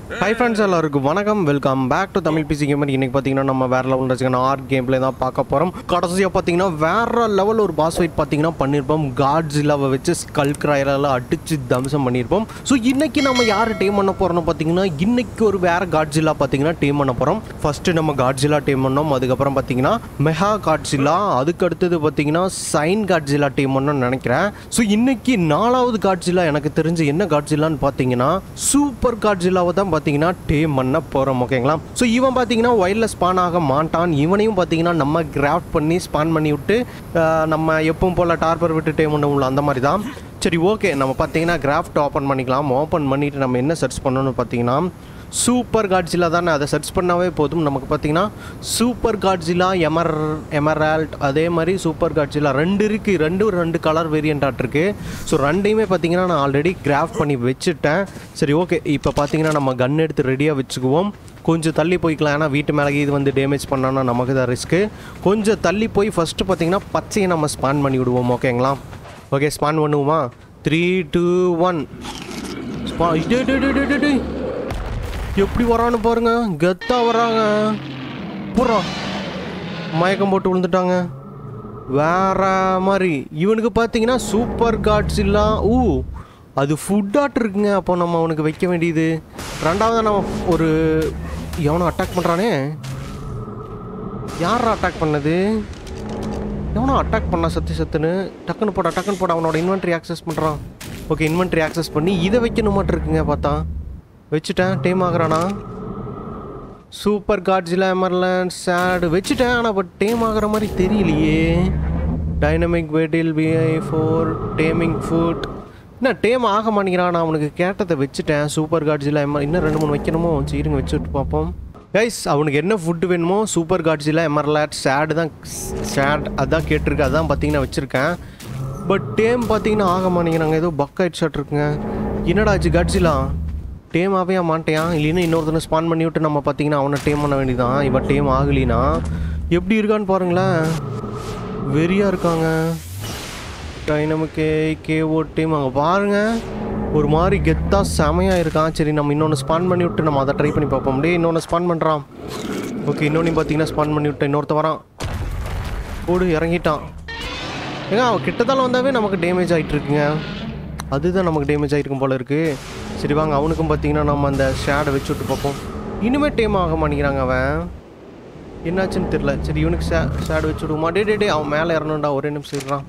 High friends எல்லாருக்கும் வணக்கம் welcome back to Tamil PC gamer இன்னைக்கு பார்த்தீங்கன்னா நம்ம வேற லெவல் வச்சுக்கணும் ஆர்ட் கேம் பிளே தான் பார்க்க போகிறோம் கடைசியாக பார்த்தீங்கன்னா வேற லெவல் ஒரு பாஸ் ஃபைட் பார்த்தீங்கன்னா பண்ணியிருப்போம் காட்ஸில்லாவை வச்சு ஸ்கல் கிராயரெல்லாம் அடிச்சு தம்சம் பண்ணியிருப்போம் ஸோ இன்னைக்கு நம்ம யார் டீம் பண்ண போகிறோம்னு பார்த்தீங்கன்னா இன்னைக்கு ஒரு வேற காட்ஸில்லா பார்த்தீங்கன்னா டீம் பண்ண போகிறோம் ஃபர்ஸ்ட் நம்ம காட்ஸில்லா டீம் பண்ணோம் அதுக்கப்புறம் பார்த்தீங்கன்னா மெகா காட்ஸில்லா அதுக்கு அடுத்தது பார்த்தீங்கன்னா சைன் காட்ஸில்லா டீம் பண்ணணும்னு நினைக்கிறேன் ஸோ இன்னைக்கு நாலாவது காட்ஸில்லா எனக்கு தெரிஞ்சு என்ன காட்ஸில்லான்னு பார்த்தீங்கன்னா சூப்பர் காட்ஸில்லாவை தான் பார்த்தீங்கன்னா டீம் பண்ண போகிறோம் ஓகேங்களா ஸோ இவன் பார்த்தீங்கன்னா ஒயர்லெஸ் ஸ்பான் ஆக மாட்டான் இவனையும் பார்த்தீங்கன்னா நம்ம கிராஃப்ட் பண்ணி ஸ்பான் பண்ணி விட்டு ஆஹ், நம்ம எப்பவும் போல் டார்பர் விட்டு டீம் பண்ண அந்த மாதிரி தான் சரி ஓகே நம்ம பார்த்தீங்கன்னா கிராஃப்ட் ஓப்பன் பண்ணிக்கலாம் ஓப்பன் பண்ணிட்டு நம்ம என்ன சர்ச் பண்ணணும்னு பார்த்தீங்கன்னா சூப்பர் காட்ஸிலா தானே அதை சர்ச் பண்ணாவே போதும் நமக்கு பார்த்தீங்கன்னா சூப்பர் காட்ஸிலா எமர் எமரால்ட் அதே மாதிரி சூப்பர் காட்ஸிலா ரெண்டு இருக்குது ரெண்டும் ரெண்டு கலர் வேரியண்டாட் இருக்குது ஸோ ரெண்டையுமே பார்த்தீங்கன்னா நான் ஆல்ரெடி கிராஃப்ட் பண்ணி வச்சுட்டேன் சரி ஓகே இப்போ பார்த்தீங்கன்னா நம்ம கன் எடுத்து ரெடியாக வச்சுக்குவோம் கொஞ்சம் தள்ளி போய்க்கலாம் ஏன்னா வீட்டு மேலே இது வந்து டேமேஜ் பண்ணோன்னா நமக்கு தான் ரிஸ்க்கு கொஞ்சம் தள்ளி போய் ஃபஸ்ட்டு பார்த்தீங்கன்னா பச்சையை நம்ம ஸ்பான் பண்ணி விடுவோம் ஓகேங்களா ஓகே ஸ்பான் பண்ணுவோமா த்ரீ டூ ஒன் ஸ்பா டே டே டே டே டே டே எப்படி வரான்னு பாருங்க கெத்தா வராங்க புறா மயக்கம் போட்டு விழுந்துட்டாங்க வேற மாதிரி இவனுக்கு பார்த்தீங்கன்னா சூப்பர் கார்ட்ஸ் இல்ல ஊ அது ஃபுட்டாட் இருக்குங்க அப்போ நம்ம அவனுக்கு வைக்க வேண்டியது ரெண்டாவது நம்ம ஒரு எவனோ அட்டாக் பண்ணுறானே யாரா அட்டாக் பண்ணது எவனோ அட்டாக் பண்ணா சத்து சத்துன்னு டக்குன்னு போட டக்குன்னு போட அவனோட இன்வென்ட்ரி ஆக்சஸ் பண்ணுறான் ஓகே இன்வென்ட்ரி ஆக்சஸ் பண்ணி இதை வைக்கணுமாட்டு இருக்குங்க பார்த்தா வச்சுட்டேன் டீம் ஆகுறானா சூப்பர் காட்ஸில் எமர்லண்ட் சேடு வச்சுட்டேன் ஆனால் பட் டேம் ஆகிற மாதிரி தெரியலையே டைனமிக் வெடில் பிஐ ஃபோர் டேமிங் ஃபுட் என்ன டேம் ஆக மாட்டேங்கிறான் நான் அவனுக்கு கேட்டதை வச்சுட்டேன் சூப்பர் காட்ஸில் எமர் இன்னும் ரெண்டு மூணு வைக்கணுமோ சரிங்க வச்சு விட்டு பார்ப்போம் கைஸ் அவனுக்கு என்ன ஃபுட்டு வேணுமோ சூப்பர் காட்ஸில் எமர்லாட் சேடு தான் சேட் அதான் கேட்டிருக்கு அதான் பார்த்தீங்கன்னா வச்சுருக்கேன் பட் டேம் பார்த்தீங்கன்னா ஆக மாட்டேங்கிறாங்க ஏதோ பக் ஆயிட் ஷாட் இருக்குங்க என்னடா ஆச்சு காட்ஸிலாம் டேம் ஆகவே மாட்டேன் இல்லைன்னா இன்னொருத்தனை ஸ்பான் பண்ணி விட்டு நம்ம பார்த்தீங்கன்னா அவனை டேம் பண்ண வேண்டியதான் இவன் டேம் ஆகலினா எப்படி இருக்கான்னு பாருங்களேன் வெறியாக இருக்காங்க டைனமுக்கே கேஓ டீம் அங்கே பாருங்க ஒரு மாதிரி கெத்தா செமையாக இருக்கான் சரி நம்ம இன்னொன்று ஸ்பான் பண்ணி விட்டு நம்ம அதை ட்ரை பண்ணி பார்ப்போம் டே இன்னொன்று ஸ்பான் பண்ணுறான் ஓகே இன்னொன்று பார்த்தீங்கன்னா ஸ்பான் பண்ணி விட்டு இன்னொருத்த வரான் போடு இறங்கிட்டான் ஏங்க அவன் கிட்டத்தால வந்தாவே நமக்கு டேமேஜ் ஆகிட்டு இருக்குங்க அதுதான் நமக்கு டேமேஜ் ஆகிருக்கும் போல இருக்கு சரி வாங்க அவனுக்கும் பார்த்தீங்கன்னா நம்ம அந்த ஷேடை வச்சு விட்டு பார்ப்போம் இனிமே டேம் ஆக மாட்டேங்கிறாங்க அவன் என்னாச்சுன்னு தெரில சரி இவனுக்கு ஷே ஷேடு வச்சு விடுவோமா டே டே டே அவன் மேலே இறணும்டா ஒரே நிமிஷம் இருறான்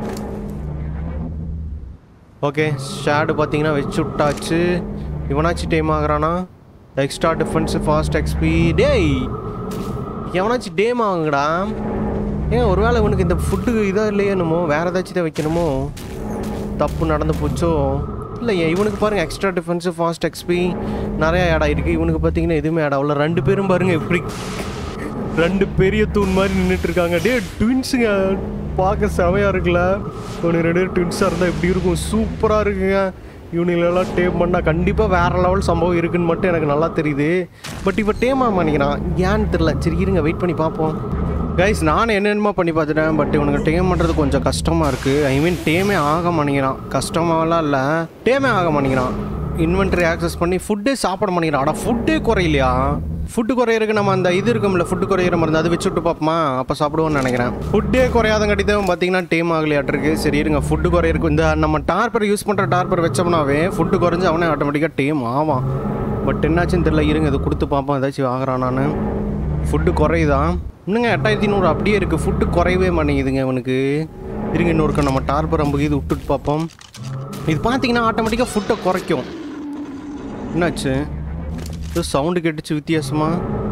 ஓகே ஷேடு பார்த்தீங்கன்னா வச்சு விட்டாச்சு இவனாச்சும் டேம் ஆகுறானா எக்ஸ்ட்ரா டிஃபென்ஸ் ஃபாஸ்ட் எக்ஸ்பி டேய் எவனாச்சும் டேம் ஆகுங்கடா ஏன் ஒருவேளை இவனுக்கு இந்த ஃபுட்டு இதாக இல்லையே என்னமோ வேறு ஏதாச்சும் தான் வைக்கணுமோ தப்பு நடந்து போச்சோ இல்லை இவனுக்கு பாருங்கள் எக்ஸ்ட்ரா டிஃபென்ஸு ஃபாஸ்ட் எக்ஸ்பி நிறையா ஆட் ஆகிருக்கு இவனுக்கு பார்த்தீங்கன்னா எதுவுமே ஆட் ஆகல ரெண்டு பேரும் பாருங்கள் எப்படி ரெண்டு பெரிய தூண் மாதிரி நின்றுட்டு இருக்காங்க டே ட்வின்ஸுங்க பார்க்க செமையாக இருக்குல்ல இவனுக்கு ரெண்டு பேரும் ட்வின்ஸாக இருந்தால் எப்படி இருக்கும் சூப்பராக இருக்குங்க இவனுங்களெல்லாம் டேம் பண்ணால் கண்டிப்பாக வேறு லெவல் சம்பவம் இருக்குன்னு மட்டும் எனக்கு நல்லா தெரியுது பட் இப்போ டேம் ஆக மாட்டேங்கிறான் ஏன்னு தெரில சரி இருங்க வெயிட் பண்ணி பார்ப்போம் கைஸ் நான் என்னென்னமோ பண்ணி பார்த்துட்டேன் பட் இவனுக்கு டேம் பண்ணுறது கொஞ்சம் கஷ்டமாக இருக்குது ஐ மீன் டேமே ஆக மாட்டேங்கிறான் கஷ்டமாலாம் இல்லை டேமே ஆக மாட்டேங்கிறான் இன்வென்ட்ரி ஆக்சஸ் பண்ணி ஃபுட்டே சாப்பிட மாட்டேங்கிறான் ஆனால் ஃபுட்டே குறையிலையா ஃபுட்டு குறையிறதுக்கு நம்ம அந்த இது இருக்கும்ல ஃபுட்டு குறையிற மருந்து அது வச்சு விட்டு பார்ப்போமா அப்போ சாப்பிடுவோம்னு நினைக்கிறேன் ஃபுட்டே குறையாதங்காட்டி தான் பார்த்தீங்கன்னா டேம் ஆகலையாட்டிருக்கு சரி இருங்க ஃபுட்டு குறையிருக்கு இந்த நம்ம டார்பர் யூஸ் பண்ணுற டார்பர் வச்சோம்னாவே ஃபுட்டு குறைஞ்சு அவனே ஆட்டோமேட்டிக்காக டேம் ஆவான் பட் என்னாச்சுன்னு தெரியல இருங்க இது கொடுத்து பார்ப்போம் ஏதாச்சும் ஆகிறான் நான் ஃபுட்டு குறையுதான் இன்னுங்க எட்டாயிரத்தி நூறு அப்படியே இருக்குது ஃபுட்டு குறையவே மாட்டேங்குதுங்க அவனுக்கு இருங்க இன்னொருக்க நம்ம டார்பர் அம்புக்கு இது விட்டுட்டு பார்ப்போம் இது பார்த்தீங்கன்னா ஆட்டோமேட்டிக்காக ஃபுட்டை குறைக்கும் என்னாச்சு இது சவுண்டு கேட்டுச்சு வித்தியாசமா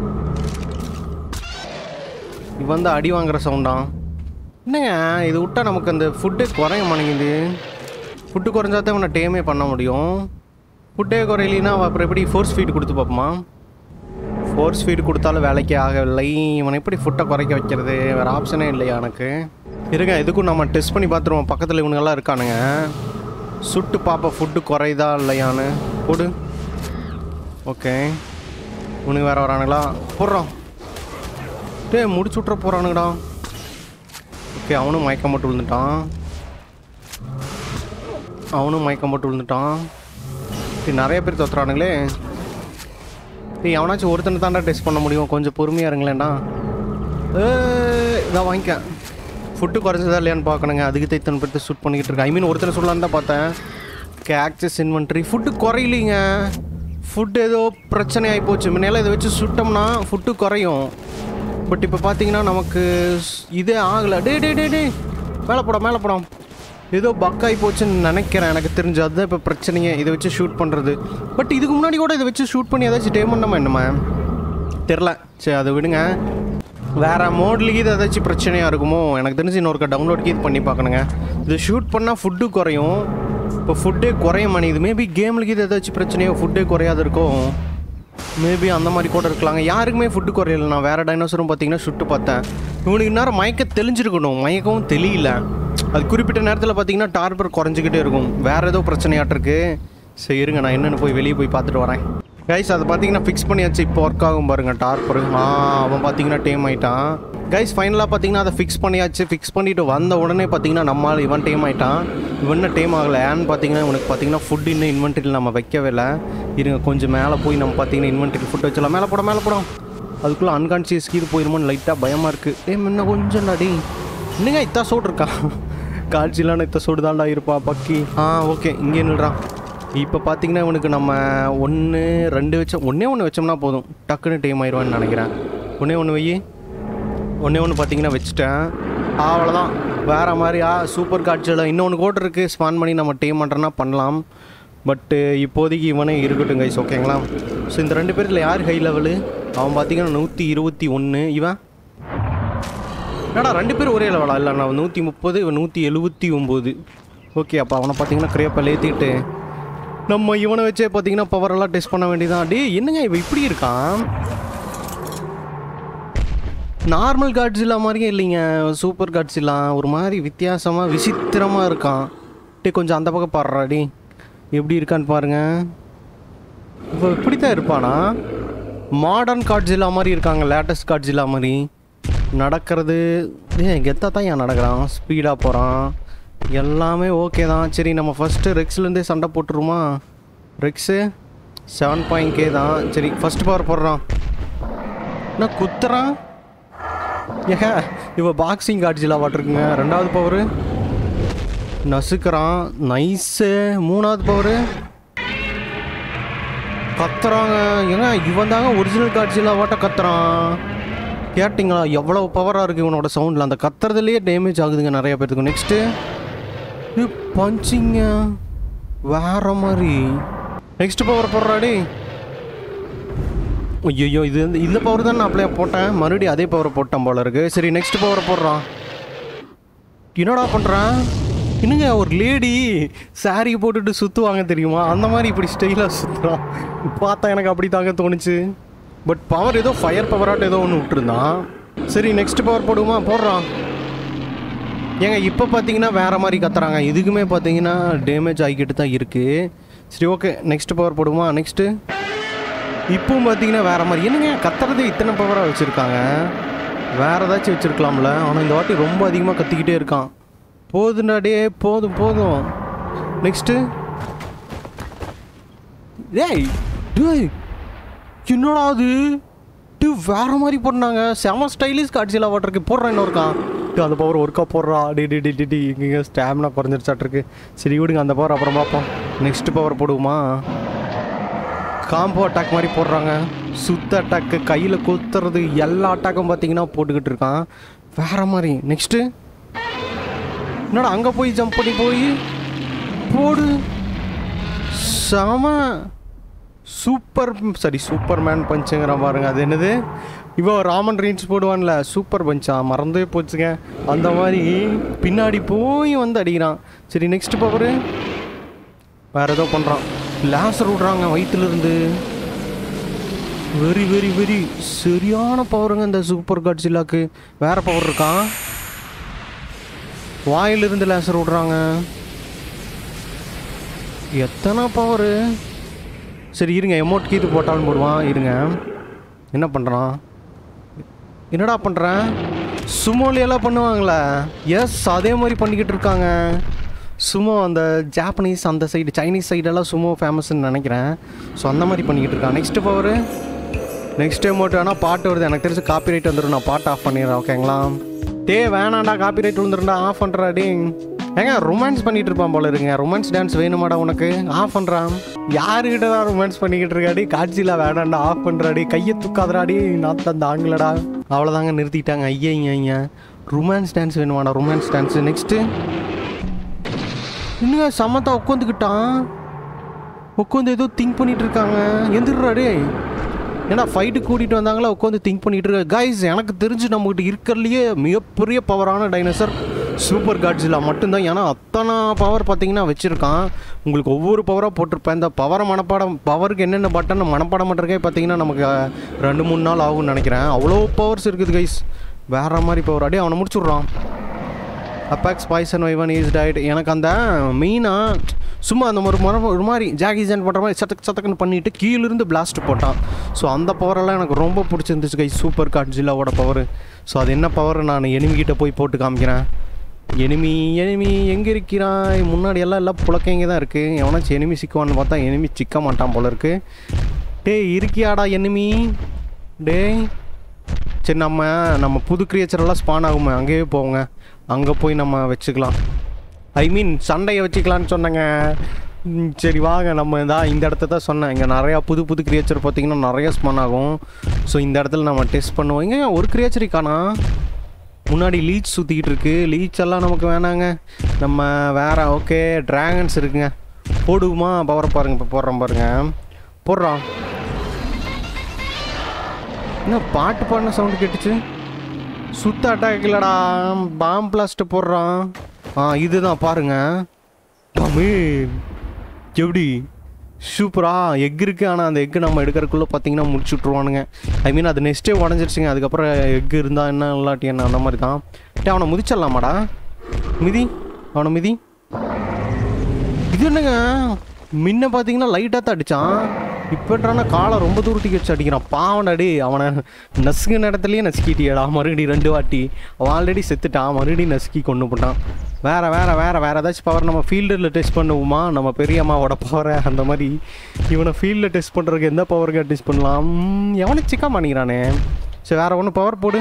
இது வந்து அடி வாங்குற சவுண்டா என்னங்க இது விட்டா நமக்கு அந்த ஃபுட்டே குறைய மாட்டேங்குது ஃபுட்டு குறைஞ்சா தான் இவனை டேமே பண்ண முடியும் ஃபுட்டே குறையலினா அப்புறம் எப்படி ஃபோர்ஸ் ஃபீட் கொடுத்து பார்ப்போமா ஃபோர்ஸ் ஃபீட் கொடுத்தாலும் வேலைக்கே ஆகவில்லை இவனை எப்படி ஃபுட்டை குறைக்க வைக்கிறது வேறு ஆப்ஷனே இல்லையா எனக்கு இருங்க இதுக்கும் நம்ம டெஸ்ட் பண்ணி பார்த்துருவோம் பக்கத்தில் இவனுங்கெல்லாம் இருக்கானுங்க சுட்டு பார்ப்போம் ஃபுட்டு குறையுதா இல்லையான்னு போடு ஓகே இவனுங்க வேறு வரானுங்களா போடுறோம் டே முடிச்சு விட்ற போகிறானுங்கடா ஓகே அவனும் மயக்கம் போட்டு விழுந்துட்டான் அவனும் மயக்கம் போட்டு விழுந்துட்டான் இப்படி நிறைய பேர் தொத்துறானுங்களே ஏய் எவனாச்சும் ஒருத்தனை தாண்டா டெஸ்ட் பண்ண முடியும் கொஞ்சம் பொறுமையாக இருங்களேன்டா ஏய், இதான் வாங்கிக்க ஃபுட்டு குறைஞ்சதா இல்லையான்னு பார்க்கணுங்க அதுக்கு தைத்தன் பற்றி ஷூட் பண்ணிக்கிட்டு இருக்கேன் ஐ மீன் ஒருத்தனை சொல்லலான்னு தான் பார்த்தேன் கேக்சஸ் இன்வென்ட்ரி ஃபுட்டு குறையிலிங்க ஃபுட் ஏதோ பிரச்சனை ஆகி போச்சு முன்னையெல்லாம் இதை வச்சு சுட்டோம்னா ஃபுட்டு குறையும் பட் இப்போ பார்த்தீங்கன்னா நமக்கு ஸ்- இதே ஆகலை டே டே டே டே மேலே போடாம் மேலே போடாம் ஏதோ பக் ஆகி போச்சுன்னு நினைக்கிறேன் எனக்கு தெரிஞ்சு அதுதான் இப்போ பிரச்சனையே இதை வச்சு ஷூட் பண்ணுறது பட் இதுக்கு முன்னாடி கூட இதை வச்சு ஷூட் பண்ணி ஏதாச்சும் டே பண்ணாமல் என்னம்மா தெரில சரி அதை விடுங்க வேற மோட்லேயே இது ஏதாச்சும் பிரச்சனையாக இருக்குமோ எனக்கு தெரிஞ்சு இன்னொருக்க டவுன்லோட்க்கு இது பண்ணி பார்க்கணுங்க இது ஷூட் பண்ணால் ஃபுட்டு குறையும் இப்போ ஃபுட்டே குறைய மாட்டேங்குது மேபி கேம்லுக்கு இது ஏதாச்சும் பிரச்சனையோ ஃபுட்டே குறையாது இருக்கும் மேபி அந்த மாதிரி கூட இருக்கலாங்க யாருக்குமே ஃபுட்டு குறையல நான் வேறு டைனோசரும் பார்த்தீங்கன்னா சுட்டு பார்த்தேன் இவனுக்கு நேரம் மயக்க தெளிஞ்சிருக்கணும் மயக்கவும் தெளியல அது குறிப்பிட்ட நேரத்தில் பார்த்தீங்கன்னா டார்பர் குறைஞ்சிக்கிட்டே இருக்கும் வேறு ஏதோ பிரச்சனையாட்டிருக்கு சரி இருங்க நான் என்னென்னு போய் வெளியே போய் பார்த்துட்டு வரேன் கைஸ் அதை பார்த்தீங்கன்னா ஃபிக்ஸ் பண்ணியாச்சு இப்போ ஒர்க் ஆகும் பாருங்க டார்பர் ஆ அவன் பார்த்தீங்கன்னா டேம் ஆயிட்டான் கைஸ் ஃபைனலாக பார்த்தீங்கன்னா அதை ஃபிக்ஸ் பண்ணியாச்சு ஃபிக்ஸ் பண்ணிட்டு வந்த உடனே பார்த்தீங்கன்னா நம்மால் இவன் டேம் ஆயிட்டான் இவன் இன்னும் டேம் ஆகலை ஏன்னு பார்த்தீங்கன்னா இவனுக்கு பார்த்தீங்கன்னா ஃபுட் இன்னும் இன்வென்ட்ரியில் நம்ம வைக்கவே இல்லை இருங்க கொஞ்சம் மேலே போய் நம்ம பார்த்தீங்கன்னா இன்வென்ட்ரி ஃபுட் வச்சலாம் மேலே போட மேலே போடும் அதுக்குள்ளே அன்கான்சியஸ் கீது போயிருமோன்னு லைட்டாக பயமாக இருக்குது ஏ முன்ன கொஞ்சம் டாடி என்னங்க இத்தா சோடு இருக்கா காட்சியிலான இத்த சோடு தான்டா இருப்பா பக்கி ஆ ஓகே இங்கே நில்றான் இப்போ பார்த்தீங்கன்னா இவனுக்கு நம்ம ஒன்று ரெண்டு வச்சோம் ஒன்றே ஒன்று வச்சோம்னா போதும் டக்குன்னு டைம் ஆயிடுவான்னு நினைக்கிறேன் ஒன்றே ஒன்று வை ஒன்றே ஒன்று பார்த்தீங்கன்னா வச்சுட்டேன் அவ்வளோதான் வேறு மாதிரி ஆ சூப்பர் காட்சியில் இன்னொன்று கோட் இருக்குது ஸ்பான் பண்ணி நம்ம டீம் பண்ணுறோன்னா பண்ணலாம் பட்டு இப்போதைக்கு இவனே இருக்கட்டும் கைஸ் ஓகேங்களா ஸோ இந்த ரெண்டு பேரில் யார் ஹை லெவலு அவன் பார்த்தீங்கன்னா நூற்றி இருபத்தி ஒன்று இவன் என்னடா ரெண்டு பேரும் ஒரே லெவலா இல்லை நான் நூற்றி முப்பது இவன் நூற்றி எழுபத்தி ஒம்பது ஓகே அப்போ அவனை பார்த்தீங்கன்னா கிரேப்பை ஏற்றிட்டு நம்ம இவனை வச்சே பார்த்தீங்கன்னா பவரெல்லாம் டெஸ்ட் பண்ண வேண்டியதான் டேய் என்னங்க இவன் இப்படி இருக்கான் நார்மல் காட்ஸில்லா மாதிரியே இல்லைங்க சூப்பர் காட்ஸில்லா ஒரு மாதிரி வித்தியாசமாக விசித்திரமாக இருக்கான் டே கொஞ்சம் அந்த பக்கம் பாடுறாடி எப்படி இருக்கான்னு பாருங்க இப்போ இப்படி தான் இருப்பானா மாடர்ன் காட்ஸில்லா மாதிரி இருக்காங்க லேட்டஸ்ட் காட்ஸில்லா மாதிரி நடக்கிறது ஏன் கெத்தாக தான் ஏன் நடக்கிறான் ஸ்பீடாக போகிறான் எல்லாமே ஓகே தான் சரி நம்ம ஃபஸ்ட்டு ரெக்ஸ்லேருந்தே சண்டை போட்டுருமா ரெக்ஸு செவன் பாயிண்ட் கே தான் சரி ஃபஸ்ட் பவர் போடுறான் என்ன குத்துறான் ஏங்க இவ பாக்ஸிங் காட்சியில் வாட்டிருக்குங்க ரெண்டாவது பவரு நசுக்கிறான் நைஸு மூணாவது பவரு கத்துறாங்க ஏங்க இவன் தாங்க ஒரிஜினல் காட்சியில் வாட்ட கத்துறான் கேட்டிங்களா எவ்வளோ பவராக இருக்குது இவனோட சவுண்டில் அந்த கத்துறதுலேயே டேமேஜ் ஆகுதுங்க நிறைய பேர்த்துக்கு நெக்ஸ்ட்டு இது பஞ்சிங்க வேற மாதிரி நெக்ஸ்ட் பவர் போடுறாடி ஐயோ இது வந்து இந்த பவர் தான் நான் அப்ளை போட்டேன் மறுபடியும் அதே பவரை போட்டேன் போல இருக்கு சரி நெக்ஸ்ட் பவரை போடுறான் என்னடா பண்ணுறான் என்னங்க ஒரு லேடி saree போட்டுட்டு சுற்றுவாங்க தெரியுமா அந்த மாதிரி இப்படி ஸ்டைலாக சுற்றுறான் பார்த்தா எனக்கு அப்படி தாங்க தோணுச்சு பட் பவர் ஏதோ ஃபயர் பவராட்டு ஏதோ ஒன்று விட்டுருந்தான் சரி நெக்ஸ்ட் பவர் போடுமா போடுறான் ஏங்க இப்போ பார்த்தீங்கன்னா வேற மாதிரி கத்துறாங்க இதுக்குமே பார்த்தீங்கன்னா டேமேஜ் ஆகிக்கிட்டு தான் இருக்குது சரி ஓகே நெக்ஸ்ட் பவர் போடுமா நெக்ஸ்ட்டு இப்பவும் பார்த்தீங்கன்னா வேற மாதிரி என்னங்க கத்துறது இத்தனை பவராக வச்சுருக்காங்க வேற ஏதாச்சும் வச்சுருக்கலாம்ல ஆனால் இந்த வாட்டி ரொம்ப அதிகமாக கத்திக்கிட்டே இருக்கான் போதுண்டா டே போதும் போதும் நெக்ஸ்ட்டு டேய் டேய் என்னடா அது டே வேற மாதிரி பண்ணாங்க செம ஸ்டைலிஷ் காட்சியில் வாட்டருக்கு போடுறேன் இன்னொருக்கான் டே அந்த பவர் ஒர்க்கா போடுறா டி டி டி டி டி இங்கே ஸ்டாமினா குறைஞ்சிருச்சாட்டிருக்கு சரி விடுங்க அந்த பவர் அப்புறம் பார்ப்போம் நெக்ஸ்ட் பவர் போடுவோமா காம்போ அட்டாக் மாதிரி போடுறாங்க சுத்த அட்டாக்கு கையில் குத்துறது எல்லா அட்டாக்கும் பார்த்தீங்கன்னா போட்டுக்கிட்டு இருக்கான் வேற மாதிரி நெக்ஸ்ட்டு என்னடா அங்கே போய் ஜம்ப் பண்ணி போய் போடு செம சூப்பர் சாரி சூப்பர் மேன் பஞ்சுங்கிற பாருங்க அது என்னது இவன் ராமன் ரீன்ஸ் போடுவான்ல சூப்பர் பஞ்சா மறந்தே போச்சுங்க அந்த மாதிரி பின்னாடி போய் வந்து அடிக்கிறான் சரி நெக்ஸ்ட் பவரு வேற ஏதோ பண்ணுறான் லேசர் விட்றாங்க வயிற்றுலேருந்து வெரி வெரி வெரி சரியான பவருங்க இந்த சூப்பர் காட்சிலாக்கு வேற பவர் இருக்கான் வாயிலிருந்து லேசர் விட்றாங்க எத்தனை பவரு சரி இருங்க எமௌண்ட் கீது போட்டாலும் போடுவான் இருங்க என்ன பண்ணுறான் என்னடா பண்ணுறேன் சுமோலியெல்லாம் பண்ணுவாங்களே எஸ் அதே மாதிரி பண்ணிக்கிட்டு இருக்காங்க சுமோ அந்த ஜாப்பனீஸ் அந்த சைடு சைனீஸ் சைடெல்லாம் சுமோ ஃபேமஸ்ன்னு நினைக்கிறேன் ஸோ அந்த மாதிரி பண்ணிக்கிட்டு இருக்கான் நெக்ஸ்ட் பவரு நெக்ஸ்ட் டைம் மட்டும் வேணால் பாட்டு வருது எனக்கு தெரிஞ்சு காப்பி ரைட் வந்துடும் நான் பாட்டு ஆஃப் பண்ணிடுறேன் ஓகேங்களா டே வேணாண்டா காப்பி ரைட் வந்துருண்டா ஆஃப் பண்ணுறா டே ஏங்க ரொமான்ஸ் பண்ணிட்டு இருப்பான் போல இருங்க ரொமான்ஸ் டான்ஸ் வேணுமாடா உனக்கு ஆஃப் பண்ணுறான் யாருக்கிட்ட தான் ரொமான்ஸ் பண்ணிக்கிட்டு இருக்காடி காட்சியில் வேணாண்டா ஆஃப் பண்ணுறாடி கையை தூக்காதடாடி நான் தான் தாங்கலடா அவ்வளோதாங்க நிறுத்திட்டாங்க ஐயங்க ஐயா ரொமான்ஸ் டான்ஸ் வேணுமாடா ரொமான்ஸ் டான்ஸ் நெக்ஸ்ட்டு இன்னுங்க சமத்தா உட்காந்துக்கிட்டான் உட்காந்து ஏதோ திங்க் பண்ணிட்டு இருக்காங்க எந்திரா டேய் ஏன்னா ஃபைட்டு கூட்டிகிட்டு வந்தாங்களா உட்காந்து திங்க் பண்ணிட்டு இருக்க கைஸ் எனக்கு தெரிஞ்சு நம்மகிட்ட இருக்கிறதுலையே மிகப்பெரிய பவரான டைனோசர் சூப்பர் காட்ஸில் மட்டும்தான் ஏன்னா அத்தனை பவர் பார்த்தீங்கன்னா வச்சுருக்கான் உங்களுக்கு ஒவ்வொரு பவராக போட்டிருப்பேன் இந்த பவரை மனப்பாடம் பவருக்கு என்னென்ன பட்டன் மனப்பாடம் பண்ணுறக்கே பார்த்தீங்கன்னா நமக்கு அஹ், ரெண்டு மூணு நாள் ஆகும்னு நினைக்கிறேன் அவ்வளோ பவர்ஸ் இருக்குது கைஸ் வேற மாதிரி பவர் அப்படியே அவனை முடிச்சுட்றான் அப்பாக்ஸ் பாய்சன் வைவன் இஸ் டயட் எனக்கு அந்த மெயினாக சும்மா அந்த ஒரு மரம் ஒரு மாதிரி ஜாகிஜன் பண்ணுற மாதிரி சத்தக்கு சத்தக்குன்னு பண்ணிட்டு கீழிருந்து பிளாஸ்ட் போட்டான் ஸோ அந்த பவரெல்லாம் எனக்கு ரொம்ப பிடிச்சிருந்துச்சு கை சூப்பர் காட்ஜில்லாவோட பவர் ஸோ அது என்ன பவர் நான் enemy கிட்ட போய் போட்டு காமிக்கிறேன் எனிமி எனிமி எங்கே இருக்கிறான் முன்னாடி எல்லாம் எல்லாம் புழக்கைங்க தான் இருக்குது எவனாச்சும் எனிமி சிக்குவான்னு பார்த்தா எனிமி சிக்க மாட்டான் போல இருக்கு டேய் இருக்கியாடா எனிமி டேய் சரி நம்ம நம்ம புது creature எல்லாம் ஸ்பான் ஆகுமே அங்கேயே போவோங்க அங்கே போய் நம்ம வச்சுக்கலாம் ஐ மீன் சண்டையை வச்சுக்கலான்னு சொன்னேங்க ம், சரி வாங்க நம்ம தான் இந்த இடத்த தான் சொன்னேன் இங்கே நிறையா புது புது கிரியேச்சர் பார்த்தீங்கன்னா நிறைய ஸ்பான் ஆகும் ஸோ இந்த இடத்துல நம்ம டெஸ்ட் பண்ணுவோம் இங்கே ஒரு கிரியேச்சரை காணா முன்னாடி லீச் சுற்றிக்கிட்டு இருக்கு லீச் எல்லாம் நமக்கு வேணாங்க நம்ம வேற ஓகே டிராகன்ஸ் இருக்குங்க போடுவோமா பவரை பாருங்க இப்போ போடுறோம் பாருங்க போடுறோம் என்ன பாட்டு பாடின சவுண்டு கேட்டுச்சு சுத்த அட்டாக் இல்லடா பாம் பிளாஸ்ட் போடுறான் ஆ இதுதான் பாருங்க தமிழ் எப்படி சூப்பரா எக் இருக்கு ஆனால் அந்த எக்கு நம்ம எடுக்கிறதுக்குள்ளே பார்த்தீங்கன்னா முடிச்சு விட்ருவானுங்க ஐ மீன் அது நெக்ஸ்ட்டே உடஞ்சிருச்சுங்க அதுக்கப்புறம் எக் இருந்தால் என்ன இல்லாட்டி என்ன அந்த மாதிரி தான் டே அவனை முதிச்சிடலாமாடா மிதி அவனை மிதி இது என்னங்க முன்ன பார்த்தீங்கன்னா லைட்டாக தான் அடித்தான் இப்போன்றான காலை ரொம்ப தூரத்துக்கு வச்சு அடிக்கிறான் பாவனடி அவனை நசுங்கின இடத்துலயே நசுக்கிட்டியடா மறுபடியும் ரெண்டு வாட்டி அவன் ஆல்ரெடி செத்துட்டான் மறுபடியும் நசுக்கி கொண்டு போட்டான் வேற வேற வேற வேற ஏதாச்சும் பவர் நம்ம ஃபீல்டில் டெஸ்ட் பண்ணுவோமா நம்ம பெரியம்மாவோட பவரை அந்த மாதிரி இவனை ஃபீல்டில் டெஸ்ட் பண்ணுறதுக்கு எந்த பவருக்கு டெஸ்ட் பண்ணலாம் ம், எவனும் சிக்கா மாட்டேங்கிறானே சரி வேற ஒன்று பவர் போடு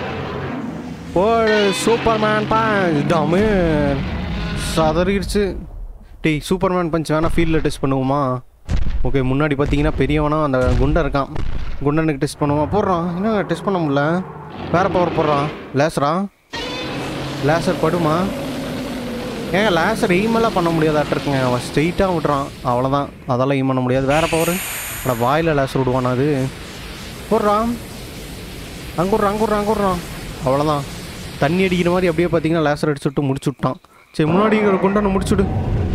போடு சூப்பர்மேன் பாஞ்ச் டாமு சதறிடுச்சு டேய் சூப்பர்மேன் பஞ்ச் வேணா ஃபீல்டில் டெஸ்ட் பண்ணுவோமா ஓகே முன்னாடி பார்த்தீங்கன்னா பெரியவனா அந்த குண்டன் இருக்கான் குண்டனுக்கு டெஸ்ட் பண்ணுவான் போடுறான் என்ன டெஸ்ட் பண்ண முடியல வேற பவர் போடுறான் லேசரா லேசர் படுமா ஏங்க லேசர் எய்மெல்லாம் பண்ண முடியாதாட்ட இருக்குங்க அவன் ஸ்ட்ரெயிட்டாக விட்றான் அவ்வளோதான் அதெல்லாம் எய்ம் பண்ண முடியாது வேற பவர் ஆனால் வாயில் லேசர் விடுவானா அது போடுறான் அங்குடுறான் அங்குடுறான் அங்குடுறான் அவ்வளோதான் தண்ணி அடிக்கிற மாதிரி அப்படியே பார்த்தீங்கன்னா லேசர் அடிச்சு விட்டு முடிச்சு விட்டான் சரி முன்னாடி ஒரு குண்டனை முடிச்சுடு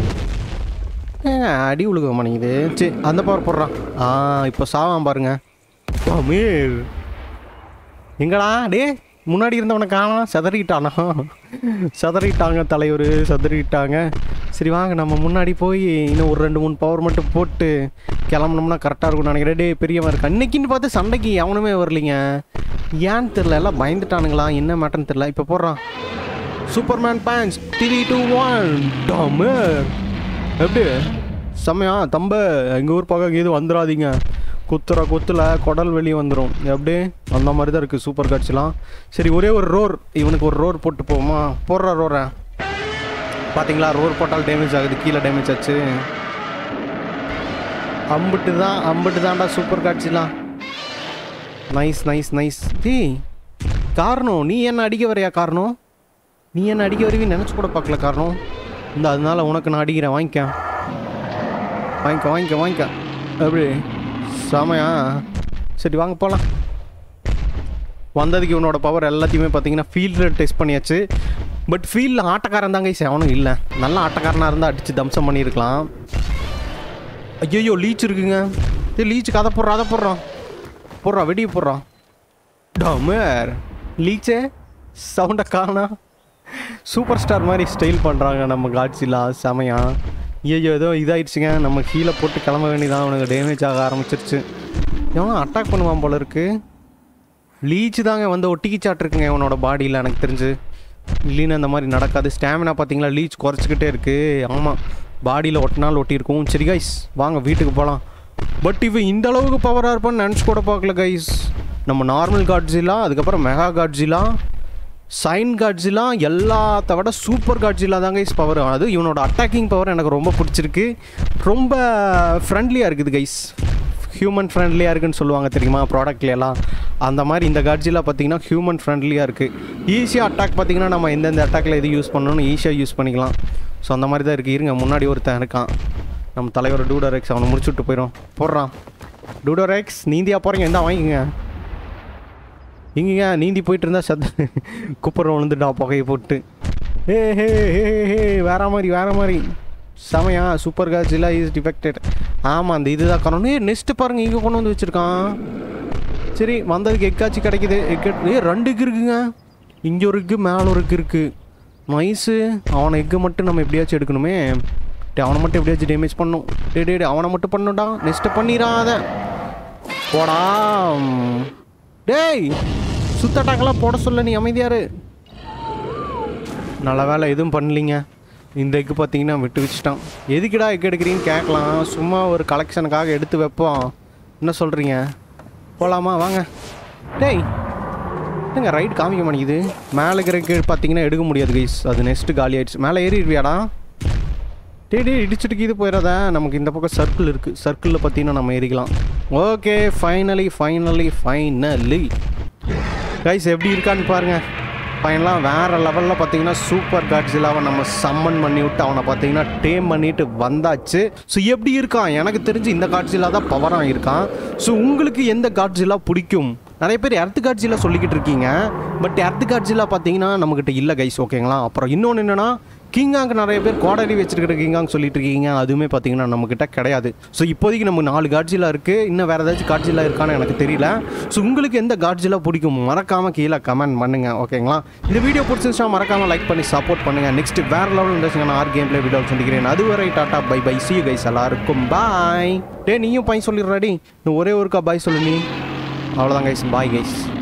ஏங்க அடி உழுக மாட்டேங்குது சரி அந்த பவர் போடுறான் ஆ இப்போ சாவான் பாருங்க தமிழ் எங்கடா டே முன்னாடி இருந்தவனை காணோம் செதறிட்டானா செதறிட்டாங்க தலைவர் செதறிட்டாங்க சரி வாங்க நம்ம முன்னாடி போய் இன்னும் ஒரு ரெண்டு மூணு பவர் மட்டும் போட்டு கிளம்புனோம்னா கரெக்டாக இருக்கும்னு நினைக்கிறேன் டே பெரியவன் இருக்கு அன்னைக்குன்னு பார்த்து சண்டைக்கு எவனுமே வரலைங்க ஏன்னு தெரில எல்லாம் பயந்துட்டானுங்களா என்ன மேட்டர்னு தெரில இப்போ போடுறான் superman fans three two one டாமர் எப்படி செம்மையா தம்ப எங்கள் ஊர் பக்கம் எதுவும் வந்துடாதீங்க குத்துற குத்துல குடல் வெளியே வந்துடும் எப்படி அந்த மாதிரி தான் இருக்குது சூப்பர் காட்சிலாம் சரி ஒரே ஒரு ரோர் இவனுக்கு ஒரு ரோர் போட்டு போவோமா போடுற ரோரை பார்த்தீங்களா ரோர் போட்டால் டேமேஜ் ஆகுது கீழே டேமேஜ் ஆச்சு அம்பிட்டு தான் அம்பிட்டு தான்டா சூப்பர் காட்சிலாம் நைஸ் நைஸ் நைஸ் டேய் காரணம் நீ என்ன அடிக்க வரையா காரணம் நீ என்ன அடிக்க வருவி நினச்சி கூட பார்க்கல காரணம் இந்த அதனால உனக்கு நான் அடிக்கிறேன் வாங்கிக்க வாங்கிக்க வாங்கிக்க வாங்கிக்க எப்படி செமையா சரி வாங்க போகலாம் வந்ததுக்கு இவனோட பவர் எல்லாத்தையுமே பார்த்தீங்கன்னா ஃபீல்டில் டெஸ்ட் பண்ணியாச்சு பட் ஃபீல்டில் ஆட்டக்காரன் தாங்க அவனும் இல்லை நல்ல ஆட்டக்காரனாக இருந்தால் அடித்து தம்சம் பண்ணியிருக்கலாம் ஐயோ லீச் இருக்குங்க இது லீச் கதை போடுறான் அதை போடுறான் போடுறான் வெடியை போடுறான் டமர் லீச்சே சவுண்டை காணா சூப்பர் ஸ்டார் மாதிரி ஸ்டைல் பண்ணுறாங்க நம்ம காட்சிலா செமையா ஐயோ ஏதோ இதாயிடுச்சுங்க நம்ம கீழே போட்டு கிளம்ப வேண்டியதான் அவனுக்கு டேமேஜ் ஆக ஆரம்பிச்சிருச்சு எவனோ அட்டாக் பண்ணுவான் போல இருக்கு லீச்சு தாங்க வந்து ஒட்டிக்கிச்சாட்டு இருக்குங்க இவனோட பாடியில் எனக்கு தெரிஞ்சு இல்லைன்னு அந்த மாதிரி நடக்காது ஸ்டாமினா பார்த்தீங்களா லீச் குறைச்சிக்கிட்டே இருக்கு ஆமாம் பாடியில் ஒட்டினால் ஒட்டியிருக்கும் சரி கைஸ் வாங்க வீட்டுக்கு போகலாம் பட் இவன் இந்த அளவுக்கு பவராக இருப்பான்னு நினச்சி கூட பார்க்கல கைஸ் நம்ம நார்மல் காட்ஸிலா அதுக்கப்புறம் மெகா காட்ஸிலா சைன் காட்ஸிலா எல்லாத்த விட சூப்பர் காட்ஸிலா தான் கைஸ் பவர் அது இவனோட அட்டாக்கிங் பவர் எனக்கு ரொம்ப பிடிச்சிருக்கு ரொம்ப ஃப்ரெண்ட்லியாக இருக்குது கைஸ் ஹியூமன் ஃப்ரெண்ட்லியாக இருக்குன்னு சொல்லுவாங்க தெரியுமா ப்ராடக்ட்ல எல்லாம் அந்த மாதிரி இந்த காட்ஜிலாம் பார்த்தீங்கன்னா ஹியூமன் ஃப்ரெண்ட்லியாக இருக்குது ஈஸியாக அட்டாக் பார்த்தீங்கன்னா நம்ம எந்தெந்த அட்டாக்ல எது யூஸ் பண்ணணும்னு ஈஸியாக யூஸ் பண்ணிக்கலாம் ஸோ அந்த மாதிரி தான் இருக்குது இருங்க முன்னாடி ஒருத்தன் இருக்கான் நம்ம தலைவர் டூடோரெக்ஸ் அவனை முடிச்சு விட்டு போயிடும் போடுறான் டூடோரெக்ஸ் நீந்தியா போகிறீங்க எந்தா வாங்கிக்கோங்க இங்கேங்க நீந்தி போயிட்டு இருந்தா சத்த குப்பரம் விழுந்துட்டா புகையை போட்டு ஏ ஹே ஹே ஹே வேற மாதிரி வேற மாதிரி செமையா சூப்பர் காட்சிலாம் இஸ் டிஃபெக்டட் ஆமாம் அந்த இதுதான் காரணம் ஏ நெக்ஸ்ட் பாருங்க இங்கே கொண்டு வந்து வச்சுருக்கான் சரி வந்ததுக்கு எக்காச்சும் கிடைக்குது எக்கு ஏ ரெண்டு எக்கு இருக்குங்க இங்கே ஒரு எக்கு மேலே ஒரு எக்கு இருக்குது நைஸு அவனை எக்கு மட்டும் நம்ம எப்படியாச்சும் எடுக்கணுமே டே அவனை மட்டும் எப்படியாச்சும் டேமேஜ் பண்ணும் டே டே டே, அவனை மட்டும் பண்ணுடா நெக்ஸ்ட்டு பண்ணிடாத போடா ம். டேய் சுத்தட்டாக்கெல்லாம் போட சொல்ல நீ அமைதியாரு நல்ல வேலை எதுவும் பண்ணலீங்க இந்த எக்கு பார்த்தீங்கன்னா விட்டு வச்சுட்டான் எதுக்குடா எக்கு எடுக்கிறீன்னு கேட்கலாம் சும்மா ஒரு கலெக்ஷனுக்காக எடுத்து வைப்போம் என்ன சொல்கிறீங்க போகலாமா வாங்க டேய் என்னங்க ரைட் காமிக்க மாட்டேங்குது மேலே இருக்கிறக்கு பார்த்தீங்கன்னா எடுக்க முடியாது கைஸ் அது நெக்ஸ்ட்டு காலி ஆயிடுச்சு மேலே ஏறிடுவியாடா டேய் டேய் இடிச்சுட்டு இது போயிடாத நமக்கு இந்த பக்கம் சர்க்கிள் இருக்குது சர்க்கிளில் பார்த்தீங்கன்னா நம்ம ஏறிக்கலாம் okay finally finally finally guys எப்படி இருக்கான்னு பாருங்கள் பையன்லாம் வேறு லெவலில் பார்த்தீங்கன்னா சூப்பர் காட்ஸிலாவை நம்ம சம்மன் பண்ணி விட்டு அவனை பார்த்தீங்கன்னா டேம் பண்ணிட்டு வந்தாச்சு ஸோ எப்படி இருக்கான் எனக்கு தெரிஞ்சு இந்த காட்ஸிலா தான் பவராக இருக்கான் ஸோ உங்களுக்கு எந்த காட்ஸிலா பிடிக்கும் நிறைய பேர் எர்த்து காட்ஸிலா சொல்லிக்கிட்டு இருக்கீங்க பட் எர்த்து காட்ஸிலா பார்த்தீங்கன்னா நம்மக்கிட்ட இல்லை கைஸ் ஓகேங்களா அப்புறம் இன்னொன்று என்னென்னா கிங்காங்க்கு நிறைய பேர் கோடரி வச்சிருக்கிற கிங்காங் சொல்லிட்டு இருக்கீங்க அதுவுமே பார்த்தீங்கன்னா நம்மக்கிட்ட கிடையாது ஸோ இப்போதைக்கு நம்ம நாலு காட்ஜிலா இருக்குது இன்னும் வேறு ஏதாச்சும் காட்ஜிலா இருக்கான்னு எனக்கு தெரியல ஸோ உங்களுக்கு எந்த காட்ஜிலா பிடிக்கும் மறக்காமல் கீழே கமெண்ட் பண்ணுங்க ஓகேங்களா இந்த வீடியோ பிடிச்சிருந்துச்சா மறக்காமல் லைக் பண்ணி சப்போர்ட் பண்ணுங்கள் நெக்ஸ்ட் வேறு லெவல் இருந்துச்சுங்க நான் ஆர் கேம் பிளே வீடியோ சந்திக்கிறேன் அதுவரை டாட்டா பை பை சி கைஸ் எல்லாருக்கும் பாய் டே நீயும் பாய் சொல்லிடுறாடி இன்னும் ஒரே ஒருக்கா பாய் சொல்லு நீ அவ்வளோதான் கைஸ் பாய் கைஸ்